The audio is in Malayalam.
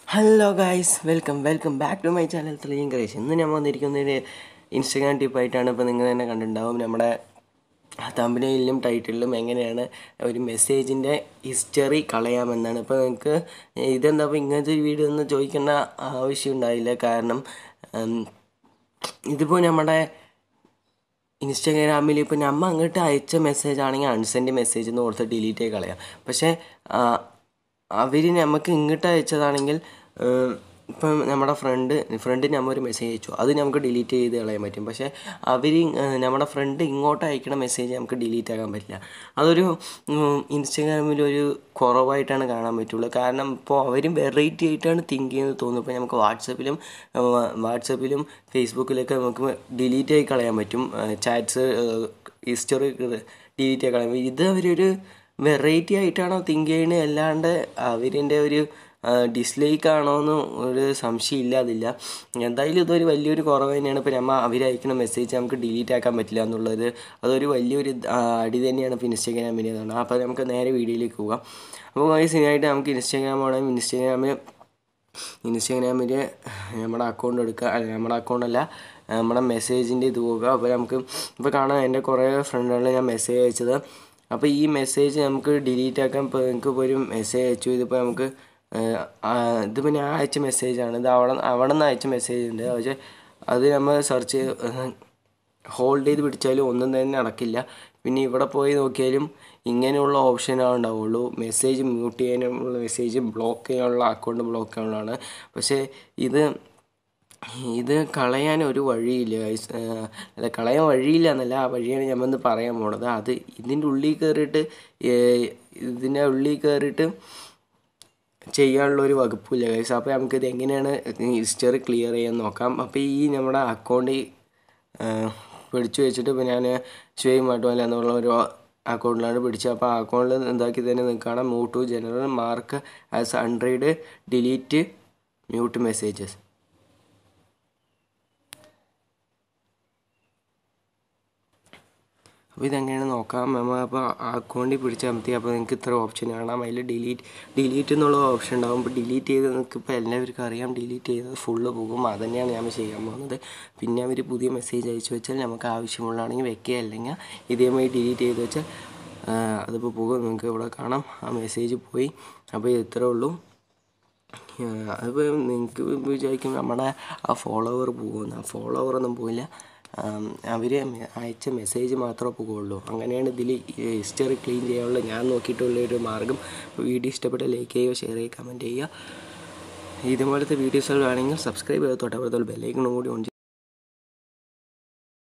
Hello guys welcome welcome back to my channel ത്രീയും ക്രേഷ് ഇന്ന് ഞാൻ വന്നിരിക്കുന്ന ഒരു ഇൻസ്റ്റഗ്രാം ടിപ്പായിട്ടാണ് ഇപ്പോൾ നിങ്ങൾ തന്നെ കണ്ടിട്ടുണ്ടാവും നമ്മുടെ തമ്പനയിലും ടൈറ്റിലും എങ്ങനെയാണ് ഒരു മെസ്സേജിൻ്റെ ഹിസ്റ്ററി കളയാമെന്നാണ് ഇപ്പോൾ നിങ്ങൾക്ക് ഇതെന്താ ഇപ്പോൾ ഇങ്ങനത്തെ ഒരു വീഡിയോ ഒന്നും ചോദിക്കേണ്ട ആവശ്യം ഉണ്ടായില്ല കാരണം ഉം, ഇതിപ്പോൾ നമ്മുടെ ഇൻസ്റ്റാഗ്രാമിൽ ഇപ്പോൾ നമ്മ അങ്ങോട്ട് അയച്ച മെസ്സേജ് ആണെങ്കിൽ അൺസെൻഡ് മെസ്സേജ് എന്ന് ഓർത്ത് ഡിലീറ്റ് ചെയ്ത് കളയാം പക്ഷേ അവർ നമുക്ക് ഇങ്ങോട്ട് അയച്ചതാണെങ്കിൽ ഏഹ്, ഇപ്പം നമ്മുടെ ഫ്രണ്ട് ഫ്രണ്ട് നമ്മൾ ഒരു മെസ്സേജ് അയച്ചു അത് നമുക്ക് ഡിലീറ്റ് ചെയ്ത് കളയാൻ പറ്റും പക്ഷേ അവർ നമ്മുടെ ഫ്രണ്ട് ഇങ്ങോട്ട് അയക്കണ മെസ്സേജ് നമുക്ക് ഡിലീറ്റ് ആക്കാൻ പറ്റില്ല അതൊരു ഇൻസ്റ്റാഗ്രാമിലൊരു കുറവായിട്ടാണ് കാണാൻ പറ്റുള്ളൂ കാരണം ഇപ്പോൾ അവരും വെറൈറ്റി ആയിട്ടാണ് തിങ്ക് ചെയ്യുന്നത് തോന്നുന്നു ഇപ്പോൾ നമുക്ക് വാട്സപ്പിലും വാട്സപ്പിലും ഫേസ്ബുക്കിലൊക്കെ നമുക്ക് ഡിലീറ്റ് ആയി കളയാൻ പറ്റും ചാറ്റ്സ് ഹിസ്റ്ററി ഡിലീറ്റ് ആയി കളയാൻ പറ്റും ഇത് അവരൊരു വെറൈറ്റി ആയിട്ടാണോ തിങ്ക് ചെയ്യുന്നത് അല്ലാണ്ട് അവരിൻ്റെ ഒരു ഡിസ്ലൈക്ക് ആണോ എന്ന് ഒരു സംശയം ഇല്ലാതില്ല എന്തായാലും ഇതൊരു വലിയൊരു കുറവ് തന്നെയാണ് ഇപ്പോൾ നമ്മൾ അവരയക്കുന്ന മെസ്സേജ് നമുക്ക് ഡിലീറ്റ് ആക്കാൻ പറ്റില്ല എന്നുള്ളത് അതൊരു വലിയൊരു ആ, അടി തന്നെയാണ് ഇപ്പോൾ ഇൻസ്റ്റാഗ്രാമിൻ്റെ അതുകൊണ്ട് അപ്പോൾ നമുക്ക് നേരെ വീഡിയോയിലേക്ക് പോകാം അപ്പോൾ ഈ സിനായിട്ട് നമുക്ക് ഇൻസ്റ്റാഗ്രാം ആണെങ്കിൽ ഇൻസ്റ്റാഗ്രാമിൽ ഇൻസ്റ്റാഗ്രാമിൽ നമ്മുടെ അക്കൗണ്ട് എടുക്കുക അല്ല നമ്മുടെ അക്കൗണ്ടല്ല നമ്മുടെ മെസ്സേജിൻ്റെ ഇത് പോകുക അപ്പോൾ നമുക്ക് ഇപ്പോൾ കാണാം എൻ്റെ കുറേ ഫ്രണ്ടുകളിൽ ഞാൻ മെസ്സേജ് അയച്ചത് അപ്പോൾ ഈ മെസ്സേജ് നമുക്ക് ഡിലീറ്റ് ആക്കാൻ ഇപ്പോൾ നിങ്ങൾക്ക് ഇപ്പോൾ ഒരു മെസ്സേജ് അയച്ചു ഇതിപ്പോൾ നമുക്ക് ഏഹ്, ആ, ഇതിപ്പോൾ ഞാൻ അയച്ച മെസ്സേജാണ് ഇത് അവിടെ അവിടെ നിന്ന് അയച്ച മെസ്സേജ് ഉണ്ട് പക്ഷേ അത് നമ്മൾ സെർച്ച് ഹോൾഡ് ചെയ്ത് പിടിച്ചാലും ഒന്നും തന്നെ നടക്കില്ല പിന്നെ ഇവിടെ പോയി നോക്കിയാലും ഇങ്ങനെയുള്ള ഓപ്ഷനാണ് ഉണ്ടാവുള്ളൂ മെസ്സേജ് മ്യൂട്ട് ചെയ്യാനുള്ള മെസ്സേജ് ബ്ലോക്ക് ചെയ്യാനുള്ള അക്കൗണ്ട് ബ്ലോക്ക് ചെയ്യാനുള്ളതാണ് പക്ഷേ ഇത് ഇത് കളയാൻ ഒരു വഴിയില്ല guys. ഏഹ് അല്ല കളയാൻ വഴിയില്ല എന്നല്ല ആ വഴിയാണ് ഞാൻ വന്ന് പറയാൻ പോണത് അത് ഇതിൻ്റെ ഉള്ളിൽ കയറിയിട്ട് ഏഹ് ഇതിൻ്റെ ഉള്ളിൽ കയറിയിട്ട് ചെയ്യാനുള്ള ഒരു വകുപ്പില്ല ഗൈസ് അപ്പോൾ നമുക്കിത് എങ്ങനെയാണ് ഹിസ്റ്ററി ക്ലിയർ ചെയ്യാൻ നോക്കാം അപ്പോൾ ഈ നമ്മുടെ അക്കൗണ്ട് പിടിച്ചു വെച്ചിട്ട് ഇപ്പോൾ ഞാൻ ഷുവൈ മാട്ടുമല്ല എന്നുള്ള ഒരു അക്കൗണ്ടിലാണ് പിടിച്ചത് അപ്പോൾ ആ അക്കൗണ്ടിൽ എന്താക്കി തന്നെ നിങ്ങൾക്ക് കാണാം move to general mark as hundred delete mute messages അപ്പോൾ ഇതെങ്ങനെയാണ് നോക്കാം നമ്മൾ അപ്പോൾ അക്കൗണ്ടിൽ പിടിച്ചമർത്തി അപ്പോൾ നിങ്ങൾക്ക് ഇത്ര ഓപ്ഷൻ കാണാം അതിൽ ഡിലീറ്റ് ഡിലീറ്റ് എന്നുള്ള ഓപ്ഷൻ ഉണ്ടാകും അപ്പോൾ ഡിലീറ്റ് ചെയ്ത് നിങ്ങൾക്ക് ഇപ്പോൾ എല്ലാവർക്കും അറിയാം ഡിലീറ്റ് ചെയ്തത് ഫുള്ള് പോകും അത് തന്നെയാണ് ഞാൻ ചെയ്യാൻ പോകുന്നത് പിന്നെ അവർ പുതിയ മെസ്സേജ് അയച്ചു വെച്ചാൽ നമുക്ക് ആവശ്യമുള്ളതാണെങ്കിൽ വെക്കുക അല്ലെങ്കിൽ ഇതേമാതിരി ഡിലീറ്റ് ചെയ്ത് വെച്ചാൽ ആ, അതിപ്പോൾ പോകും നിങ്ങൾക്ക് ഇവിടെ കാണാം ആ മെസ്സേജ് പോയി അപ്പോൾ ഇത്രേ ഉള്ളൂ അതിപ്പോൾ നിങ്ങൾക്ക് വിചാരിക്കും നമ്മുടെ ആ ഫോളോവർ പോകുമെന്ന് ആ ഫോളോവർ ഒന്നും പോയില്ല അവർ അയച്ച മെസ്സേജ് മാത്രമേ പോകുള്ളൂ അങ്ങനെയാണ് ഇതിൽ ഹിസ്റ്ററി ക്ലീൻ ചെയ്യാനുള്ള ഞാൻ നോക്കിയിട്ടുള്ള ഒരു മാർഗ്ഗം വീഡിയോ ഇഷ്ടപ്പെട്ട ലൈക്ക് ചെയ്യുക ഷെയർ ചെയ്യുക കമൻറ്റ് ചെയ്യുക ഇതുപോലത്തെ വീഡിയോസുകൾ വേണമെങ്കിൽ സബ്സ്ക്രൈബ് ചെയ്ത് തൊട്ടപ്പുറത്തുള്ള ബെല്ലൈക്കണും കൂടി ഓൺ